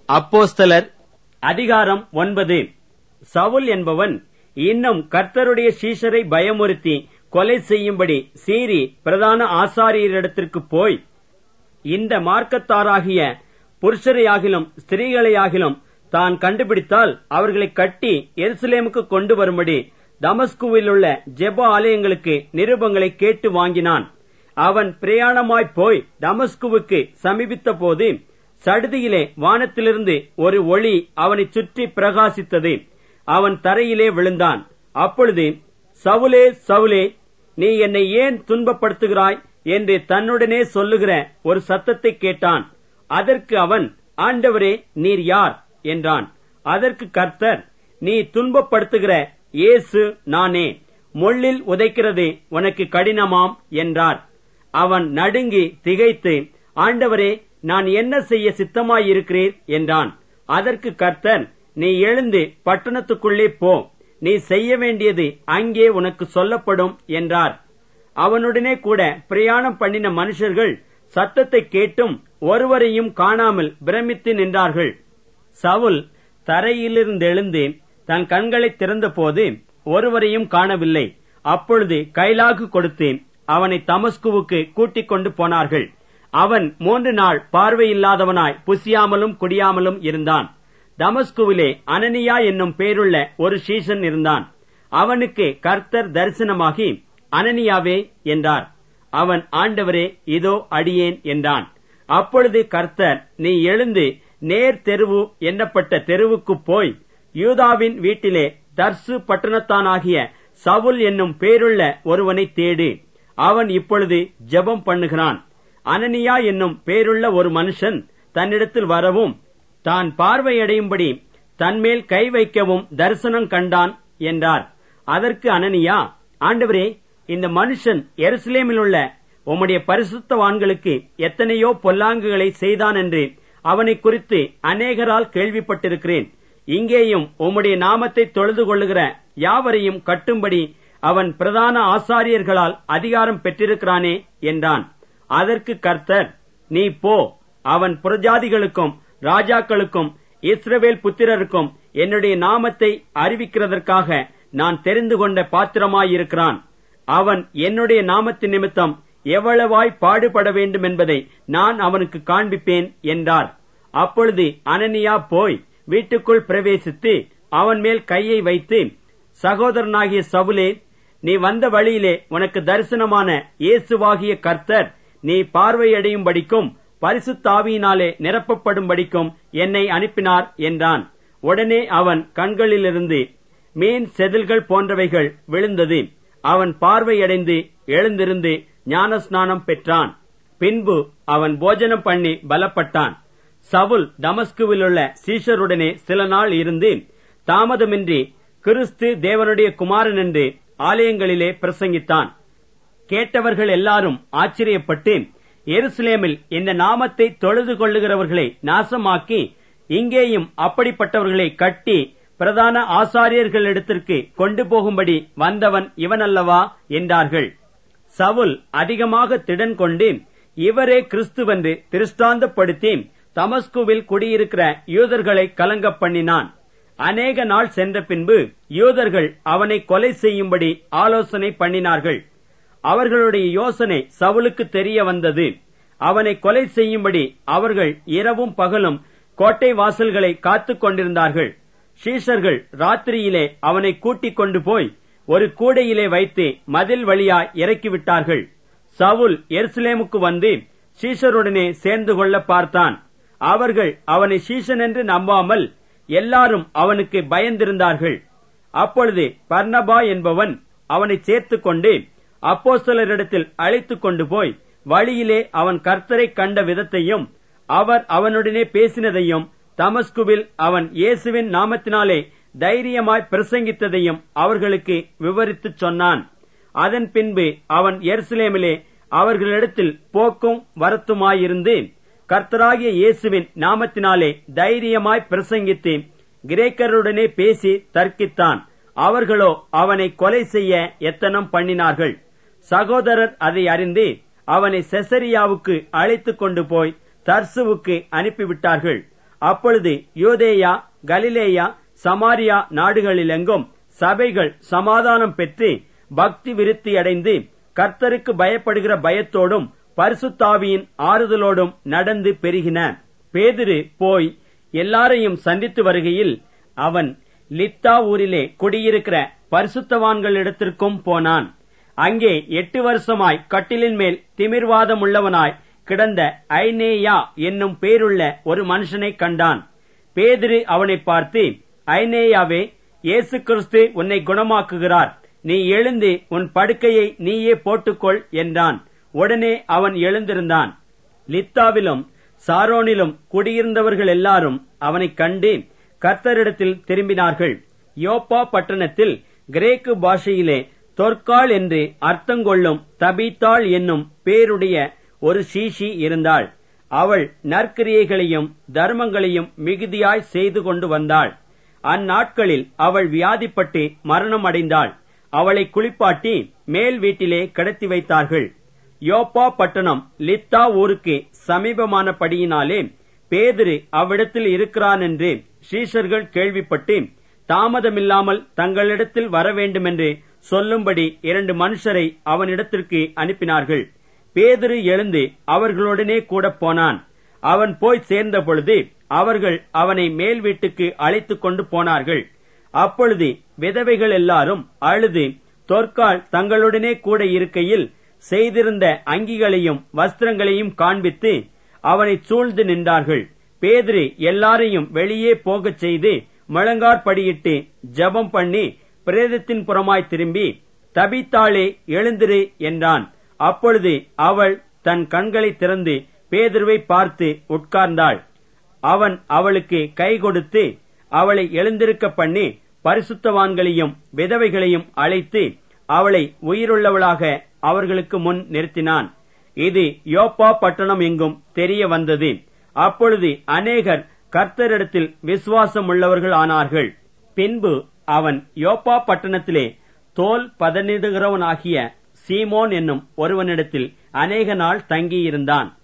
அப்போஸ்தலர் அதிகாரம் ஒன்பது சவுல் என்பவன் இன்னும் கர்த்தருடைய சீஷரை பயமுறுத்தி கொலை செய்யும்படி சீறி பிரதான ஆசாரியரிடத்திற்கு போய் இந்த மார்க்கத்தாராகிய புருஷரையாகிலும் ஸ்திரீகளையாகிலும் தான் கண்டுபிடித்தால் அவர்களை கட்டி எருசலேமுக்கு கொண்டு வரும்படி தமஸ்குவில் உள்ள ஜெப ஆலயங்களுக்கு நிருபங்களை கேட்டு வாங்கினான் அவன் பிரயாணமாய் போய் தமஸ்குவுக்கு சமீபித்த போது சடுதியிலே வானத்திலிருந்து ஒரு ஒளி அவனை சுற்றி பிரகாசித்தது அவன் தரையிலே விழுந்தான் அப்பொழுது சவுலே சவுலே நீ என்னை ஏன் துன்பப்படுத்துகிறாய் என்று தன்னுடனே சொல்லுகிற ஒரு சத்தத்தை கேட்டான் அதற்கு அவன் ஆண்டவரே நீர் யார் என்றான் அதற்கு கர்த்தர் நீ துன்பப்படுத்துகிற இயேசு நானே முள்ளில் உதைக்கிறது உனக்கு கடினமாம் என்றார் அவன் நடுங்கி திகைத்து ஆண்டவரே நான் என்ன செய்ய சித்தமாயிருக்கிறீர் என்றான் அதற்கு கர்த்தர் நீ எழுந்து பட்டணத்துக்குள்ளே போ நீ செய்ய வேண்டியது அங்கே உனக்கு சொல்லப்படும் என்றார் அவனுடனே கூட பிரயாணம் பண்ணின மனுஷர்கள் சத்தத்தை கேட்டும் ஒருவரையும் காணாமல் பிரமித்து நின்றார்கள் சவுல் தரையிலிருந்து எழுந்து தன் கண்களை திறந்தபோது ஒருவரையும் காணவில்லை அப்பொழுது கைலாகு கொடுத்து அவனை தமஸ்குவுக்கு கூட்டிக் கொண்டு போனார்கள் அவன் மூன்று நாள் பார்வையில்லாதவனாய் புசியாமலும் குடியாமலும் இருந்தான் தமஸ்குவிலே அனனியா என்னும் பேருள்ள ஒரு சீசன் இருந்தான் அவனுக்கு கர்த்தர் தரிசனமாகி அனனியாவே என்றார் அவன் ஆண்டவரே இதோ அடியேன் என்றான் அப்பொழுது கர்த்தர் நீ எழுந்து நேர் தெருவு எண்ணப்பட்ட தெருவுக்குப் போய் யூதாவின் வீட்டிலே தர்சு பட்டணத்தானாகிய சவுல் என்னும் பேருள்ள ஒருவனை தேடு அவன் இப்பொழுது ஜெபம் பண்ணுகிறான் அனனியா என்னும் பேருள்ள ஒரு மனுஷன் தன்னிடத்தில் வரவும் தான் பார்வையடையும்படி தன்மேல் கை வைக்கவும் தரிசனம் கண்டான் என்றார் அதற்கு அனனியா ஆண்டவரே இந்த மனுஷன் எருசலேமில் உள்ள உம்முடைய பரிசுத்தவான்களுக்கு எத்தனையோ பொல்லாங்குகளை செய்தான் என்று அவனை குறித்து அநேகரால் கேள்விப்பட்டிருக்கிறேன் இங்கேயும் உம்முடைய நாமத்தை தொழுது கொள்ளுகிற யாவரையும் கட்டும்படி அவன் பிரதான ஆசாரியர்களால் அதிகாரம் பெற்றிருக்கிறானே என்றான் அதற்கு கர்த்தர் நீ போ அவன் புரஜாதிகளுக்கும் ராஜாக்களுக்கும் இஸ்ரவேல் புத்திரருக்கும் என்னுடைய நாமத்தை அறிவிக்கிறதற்காக நான் தெரிந்து கொண்ட பாத்திரமாயிருக்கிறான் அவன் என்னுடைய நாமத்தின் நிமித்தம் எவ்வளவாய் பாடுபட வேண்டும் என்பதை நான் அவனுக்கு காண்பிப்பேன் என்றார் அப்பொழுது அனனியா போய் வீட்டுக்குள் பிரவேசித்து அவன் மேல் கையை வைத்து சகோதரனாகிய சவுலே நீ வந்த வழியிலே உனக்கு தரிசனமான இயேசுவாகிய கர்த்தர் நீ பார்வையடையும்படிக்கும் பரிசுத்தாவியினாலே நிரப்பப்படும்படிக்கும் என்னை அனுப்பினார் என்றான் உடனே அவன் கண்களிலிருந்து மீன் செதில்கள் போன்றவைகள் விழுந்தது அவன் பார்வையடைந்து எழுந்திருந்து ஞானஸ்நானம் பெற்றான் பின்பு அவன் போஜனம் பண்ணி பலப்பட்டான் சவுல் தமஸ்குவிலுள்ள சீஷருடனே சில நாள் இருந்து தாமதமின்றி கிறிஸ்து தேவனுடைய குமாரன் என்று ஆலயங்களிலே பிரசங்கித்தான் கேட்டவர்கள் எல்லாரும் ஆச்சரியப்பட்டு எருசலேமில் இந்த நாமத்தை தொழுது கொள்ளுகிறவர்களை நாசமாக்கி இங்கேயும் அப்படிப்பட்டவர்களை கட்டி பிரதான ஆசாரியர்களிடத்திற்கு கொண்டு போகும்படி வந்தவன் இவனல்லவா என்றார்கள் சவுல் அதிகமாக திடன் கொண்டு இவரே கிறிஸ்துவென்று திருஷ்டாந்தப்படுத்தி தமஸ்குவில் குடியிருக்கிற யூதர்களை கலங்க பண்ணினான் அநேக நாள் சென்ற பின்பு யூதர்கள் அவனை கொலை செய்யும்படி ஆலோசனை பண்ணினார்கள் அவர்களுடைய யோசனை சவுலுக்கு தெரிய வந்தது அவனை கொலை செய்யும்படி அவர்கள் இரவும் பகலும் கோட்டை வாசல்களை காத்துக் கொண்டிருந்தார்கள் ஷீஷர்கள் ராத்திரியிலே அவனை கூட்டிக் கொண்டு போய் ஒரு கூடையிலே வைத்து மதில் வழியாய் இறக்கிவிட்டார்கள் சவுல் எருசலேமுக்கு வந்து ஷீஷருடனே சேர்ந்து கொள்ள பார்த்தான் அவர்கள் அவனை ஷீஷன் என்று நம்பாமல் எல்லாரும் அவனுக்கு பயந்திருந்தார்கள் அப்பொழுது பர்னபா என்பவன் அவனை சேர்த்துக் கொண்டு அப்போஸ்தலரிடத்தில் அழைத்துக் கொண்டு போய் வழியிலே அவன் கர்த்தரை கண்ட விதத்தையும் அவர் அவனுடனே பேசினதையும் தமஸ்குவில் அவன் இயேசுவின் நாமத்தினாலே தைரியமாய் பிரசங்கித்ததையும் அவர்களுக்கு விவரித்துச் சொன்னான் அதன் பின்பு அவன் எருசலேமிலே அவர்களிடத்தில் போக்கும் வரத்துமாயிருந்து கர்த்தராகிய இயேசுவின் நாமத்தினாலே தைரியமாய் பிரசங்கித்து கிரேக்கருடனே பேசி தர்க்கித்தான் அவர்களோ அவனை கொலை செய்ய எத்தனம் பண்ணினார்கள் சகோதரர் அதை அறிந்து அவனை செசரியாவுக்கு அழைத்துக் கொண்டு போய் தர்சுவுக்கு அனுப்பிவிட்டார்கள் அப்பொழுது யூதேயா கலிலேயா சமாரியா நாடுகளிலெங்கும் சபைகள் சமாதானம் பெற்று பக்தி விருத்தியடைந்து கர்த்தருக்கு பயப்படுகிற பயத்தோடும் பரிசுத்தாவியின் ஆறுதலோடும் நடந்து பெருகின பேதிரு போய் எல்லாரையும் சந்தித்து வருகையில் அவன் லித்தா ஊரிலே குடியிருக்கிற பரிசுத்தவான்களிடத்திற்கும் போனான் அங்கே எட்டு வருஷமாய் கட்டிலின் மேல் திமிர்வாதம் உள்ளவனாய் கிடந்த ஐனேயா என்னும் பேருள்ள ஒரு மனுஷனை கண்டான் பேதிரு அவனை பார்த்து ஐனேயாவே இயேசு கிறிஸ்து உன்னை குணமாக்குகிறார் நீ எழுந்து உன் படுக்கையை நீயே போட்டுக்கொள் என்றான் உடனே அவன் எழுந்திருந்தான் லித்தாவிலும் சாரோனிலும் குடியிருந்தவர்கள் எல்லாரும் அவனைக் கண்டு கர்த்தரிடத்தில் திரும்பினார்கள் யோப்பா பட்டணத்தில் கிரேக்கு பாஷையிலே தொற்காள் என்று அர்த்தங்கொள்ளும் தபித்தாள் என்னும் பேருடைய ஒரு சீஷி இருந்தாள் அவள் நற்கிரியைகளையும் தர்மங்களையும் மிகுதியாய் செய்து கொண்டு வந்தாள் அந்நாட்களில் அவள் வியாதிப்பட்டு மரணம் அடைந்தாள் அவளை குளிப்பாட்டி மேல் வீட்டிலே கடத்தி வைத்தார்கள் யோப்பா பட்டணம் லித்தா ஊருக்கு சமீபமானபடியினாலே பேதிரு அவ்விடத்தில் இருக்கிறான் என்று ஸ்ரீஷர்கள் கேள்விப்பட்டு தாமதமில்லாமல் தங்களிடத்தில் வர வேண்டுமென்று சொல்லும்படி இரண்டு மனுஷரை அவனிடத்திற்கு அனுப்பினார்கள் பேதிரு எழுந்து அவர்களுடனே கூட போனான் அவன் போய் சேர்ந்த பொழுது அவர்கள் அவனை மேல் வீட்டுக்கு அழைத்துக் கொண்டு போனார்கள் அப்பொழுது விதவைகள் எல்லாரும் அழுது தொற்கால் தங்களுடனே கூட இருக்கையில் செய்திருந்த அங்கிகளையும் வஸ்திரங்களையும் காண்பித்து அவனை சூழ்ந்து நின்றார்கள் பேதிரு எல்லாரையும் வெளியே போகச் செய்து முழங்காற்படியிட்டு ஜெபம் பண்ணி பிரேதத்தின் புறமாய் திரும்பி தபித்தாளே எழுந்திரு என்றான் அப்பொழுது அவள் தன் கண்களை திறந்து பேதுருவை பார்த்து உட்கார்ந்தாள் அவன் அவளுக்கு கை கொடுத்து அவளை எழுந்திருக்க பண்ணி பரிசுத்தவான்களையும் விதவைகளையும் அழைத்து அவளை உயிருள்ளவளாக அவர்களுக்கு முன் நிறுத்தினான் இது யோப்பா பட்டணம் எங்கும் தெரிய வந்தது அப்பொழுது அநேகர் கர்த்தரிடத்தில் விசுவாசம் உள்ளவர்கள் ஆனார்கள் பின்பு அவன் யோப்பா பட்டணத்திலே தோல் பதனிடுகிறவனாகிய சீமோன் என்னும் ஒருவனிடத்தில் அநேக நாள் தங்கியிருந்தான்